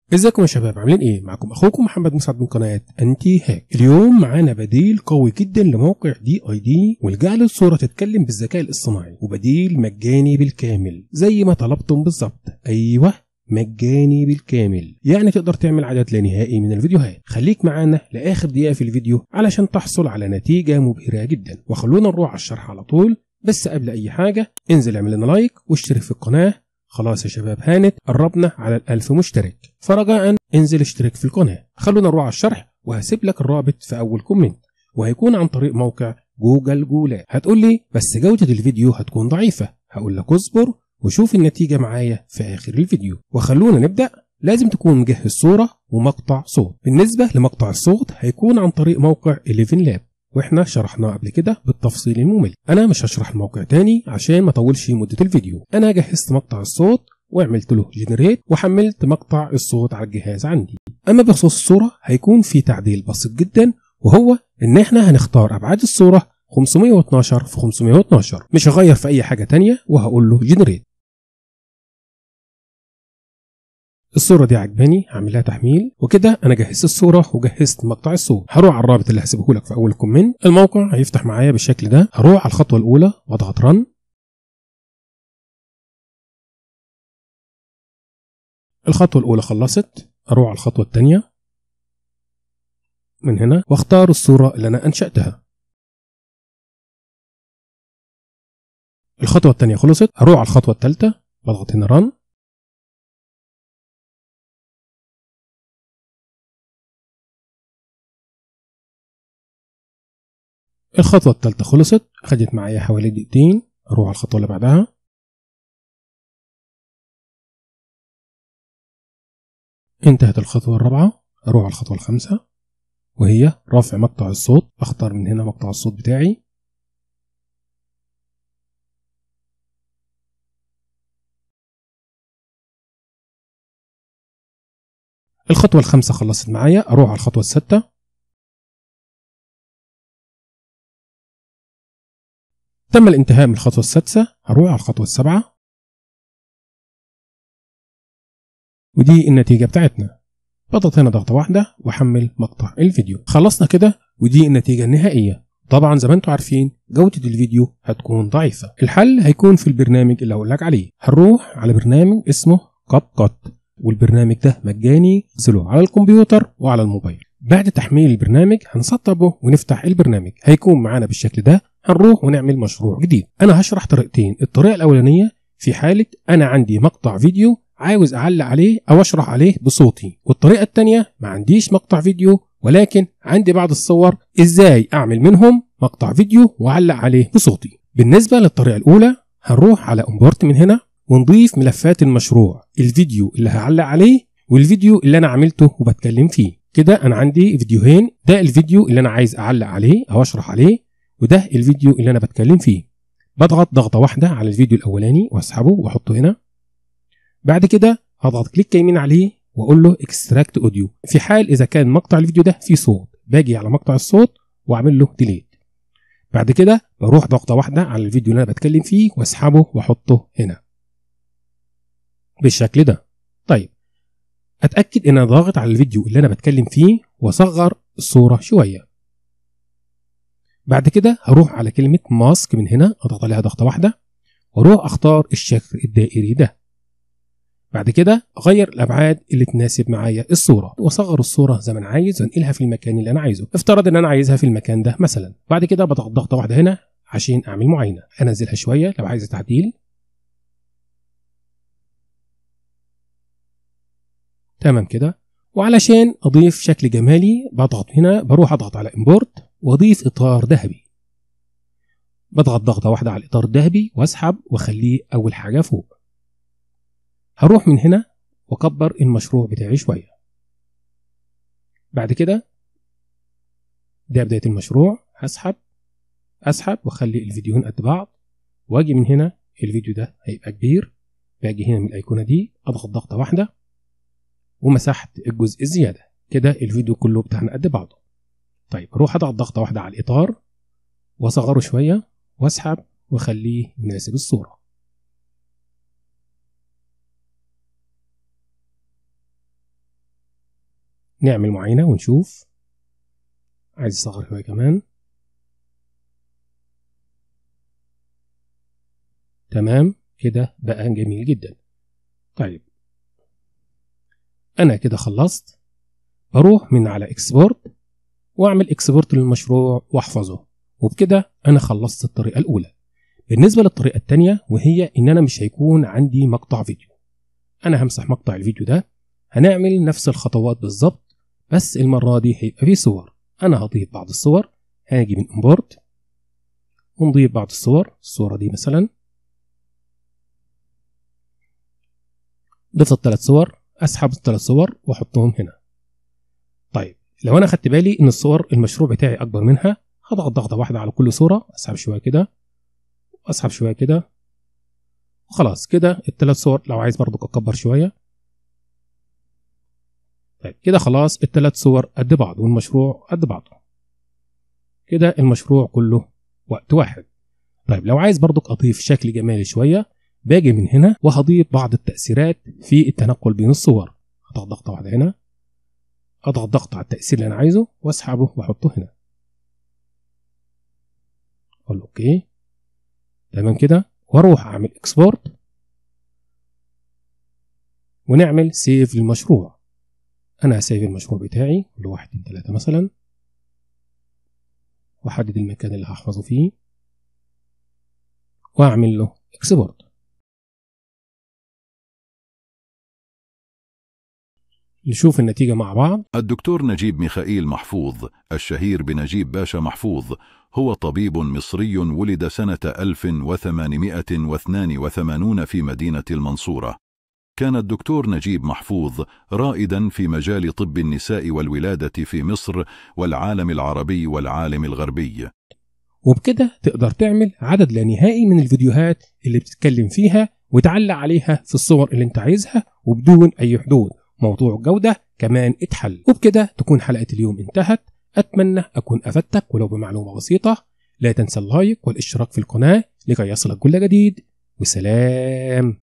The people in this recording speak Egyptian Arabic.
ازيكم يا شباب عاملين ايه معكم اخوكم محمد مسعد من قناه انتي هاك اليوم معانا بديل قوي جدا لموقع دي اي دي ولجعل الصوره تتكلم بالذكاء الاصطناعي وبديل مجاني بالكامل زي ما طلبتم بالظبط ايوه مجاني بالكامل يعني تقدر تعمل عدد لا نهائي من الفيديوهات خليك معانا لاخر دقيقه في الفيديو علشان تحصل على نتيجه مبهره جدا وخلونا نروح على الشرح على طول بس قبل اي حاجه انزل اعمل لنا لايك واشترك في القناه خلاص يا شباب هانت قربنا على الألف مشترك فرجاء انزل اشترك في القناة خلونا نروح على الشرح وهسيب لك الرابط في أول كومنت وهيكون عن طريق موقع جوجل جولا هتقول لي بس جودة الفيديو هتكون ضعيفة هقول لك اصبر وشوف النتيجة معايا في آخر الفيديو وخلونا نبدأ لازم تكون مجهز صورة ومقطع صوت بالنسبة لمقطع الصوت هيكون عن طريق موقع 11 لاب واحنا شرحناه قبل كده بالتفصيل الممل انا مش هشرح الموقع تاني عشان ما اطولش مده الفيديو انا جهزت مقطع الصوت وعملت له جنريت وحملت مقطع الصوت على الجهاز عندي اما بخصوص الصوره هيكون في تعديل بسيط جدا وهو ان احنا هنختار ابعاد الصوره 512 في 512 مش هغير في اي حاجه تانية وهقول له جنريت الصورة دي عجباني هعمل لها تحميل وكده انا جهزت الصورة وجهزت مقطع الصوت هروح على الرابط اللي هسيبه لك في اول كومنت الموقع هيفتح معايا بالشكل ده هروح على الخطوة الاولى واضغط رن الخطوة الاولى خلصت اروح على الخطوة الثانية من هنا واختار الصورة اللي انا انشأتها الخطوة الثانية خلصت اروح على الخطوة الثالثة بضغط هنا رن الخطوة الثالثة خلصت خدت معايا حوالي دقيقتين أروح على الخطوة اللي بعدها انتهت الخطوة الرابعة أروح على الخطوة الخامسة وهي رفع مقطع الصوت أختار من هنا مقطع الصوت بتاعي الخطوة الخامسة خلصت معايا أروح على الخطوة الستة تم الانتهاء من الخطوة السادسة هروح على الخطوة السابعة ودي النتيجة بتاعتنا بضغط هنا ضغطة واحدة وأحمل مقطع الفيديو خلصنا كده ودي النتيجة النهائية طبعا زي ما انتم عارفين جودة الفيديو هتكون ضعيفة الحل هيكون في البرنامج اللي هقول لك عليه هنروح على برنامج اسمه كاب كات والبرنامج ده مجاني نزله على الكمبيوتر وعلى الموبايل بعد تحميل البرنامج هنسطبه ونفتح البرنامج هيكون معانا بالشكل ده هنروح ونعمل مشروع جديد انا هشرح طريقتين الطريقه الاولانيه في حاله انا عندي مقطع فيديو عاوز اعلق عليه او اشرح عليه بصوتي والطريقه الثانيه ما عنديش مقطع فيديو ولكن عندي بعض الصور ازاي اعمل منهم مقطع فيديو واعلق عليه بصوتي بالنسبه للطريقه الاولى هنروح على امبورت من هنا ونضيف ملفات المشروع الفيديو اللي هعلق عليه والفيديو اللي انا عملته وبتكلم فيه كده انا عندي فيديوهين ده الفيديو اللي انا عايز اعلق عليه او اشرح عليه وده الفيديو اللي انا بتكلم فيه بضغط ضغطه واحده على الفيديو الاولاني واسحبه واحطه هنا بعد كده هضغط كليك يمين عليه واقول له اكستراكت اوديو في حال اذا كان مقطع الفيديو ده فيه صوت باجي على مقطع الصوت واعمل له ديليت بعد كده بروح ضغطه واحده على الفيديو اللي انا بتكلم فيه واسحبه واحطه هنا بالشكل ده طيب اتاكد ان انا ضاغط على الفيديو اللي انا بتكلم فيه واصغر الصوره شويه بعد كده هروح على كلمة ماسك من هنا اضغط عليها ضغطة واحدة واروح اختار الشكل الدائري ده بعد كده اغير الابعاد اللي تناسب معايا الصوره واصغر الصوره زي ما انا عايز وانقلها في المكان اللي انا عايزه افترض ان انا عايزها في المكان ده مثلا بعد كده بضغط ضغطه واحده هنا عشان اعمل معاينه انزلها شويه لو عايز تعديل تمام كده وعلشان اضيف شكل جمالي بضغط هنا بروح اضغط على امبورت واضيف اطار ذهبي بضغط ضغطه واحده على الاطار الذهبي واسحب واخليه اول حاجه فوق هروح من هنا واكبر المشروع بتاعي شويه بعد كده ده بدايه المشروع هسحب اسحب واخلي الفيديوهين قد بعض واجي من هنا الفيديو ده هيبقى كبير باجي هنا من الايقونه دي اضغط ضغطه واحده ومسحت الجزء الزياده كده الفيديو كله بتاعنا قد بعضه طيب اروح اضغط ضغطه واحده على الاطار واصغره شويه واسحب واخليه يناسب الصوره نعمل معاينة ونشوف عايز اصغر شوية كمان تمام كده بقى جميل جدا طيب انا كده خلصت بروح من على اكسبورت واعمل اكسبورت للمشروع واحفظه وبكده انا خلصت الطريقه الاولى بالنسبه للطريقه الثانيه وهي ان انا مش هيكون عندي مقطع فيديو انا همسح مقطع الفيديو ده هنعمل نفس الخطوات بالظبط بس المره دي هيبقى فيه صور انا هضيف بعض الصور هاجي من امبورت ونضيف بعض الصور الصوره دي مثلا ضفت الثلاث صور اسحب الثلاث صور واحطهم هنا طيب لو انا خدت بالي ان الصور المشروع بتاعي اكبر منها هضغط ضغطه واحده على كل صوره اسحب شويه كده واسحب شويه كده وخلاص كده الثلاث صور لو عايز برضو اكبر شويه طيب كده خلاص الثلاث صور قد بعض والمشروع قد بعضه كده المشروع كله وقت واحد طيب لو عايز برضك اضيف شكل جمالي شويه باجي من هنا وهضيف بعض التأثيرات في التنقل بين الصور هضغط ضغطة واحدة هنا اضغط ضغط على التأثير اللي انا عايزه واسحبه واحطه هنا اقول اوكي تمام كده واروح اعمل اكسبورت ونعمل سيف للمشروع انا هسيف المشروع بتاعي له واحد اتنين تلاتة مثلا واحدد المكان اللي هحفظه فيه واعمل له اكسبورت نشوف النتيجة مع بعض الدكتور نجيب ميخائيل محفوظ الشهير بنجيب باشا محفوظ هو طبيب مصري ولد سنة 1882 في مدينة المنصورة كان الدكتور نجيب محفوظ رائدا في مجال طب النساء والولادة في مصر والعالم العربي والعالم الغربي وبكده تقدر تعمل عدد لا نهائي من الفيديوهات اللي بتتكلم فيها وتعلق عليها في الصور اللي انت عايزها وبدون اي حدود موضوع الجودة كمان اتحل وبكده تكون حلقة اليوم انتهت أتمنى أكون أفدتك ولو بمعلومة بسيطة لا تنسى اللايك والاشتراك في القناة لكي يصلك كل جديد وسلام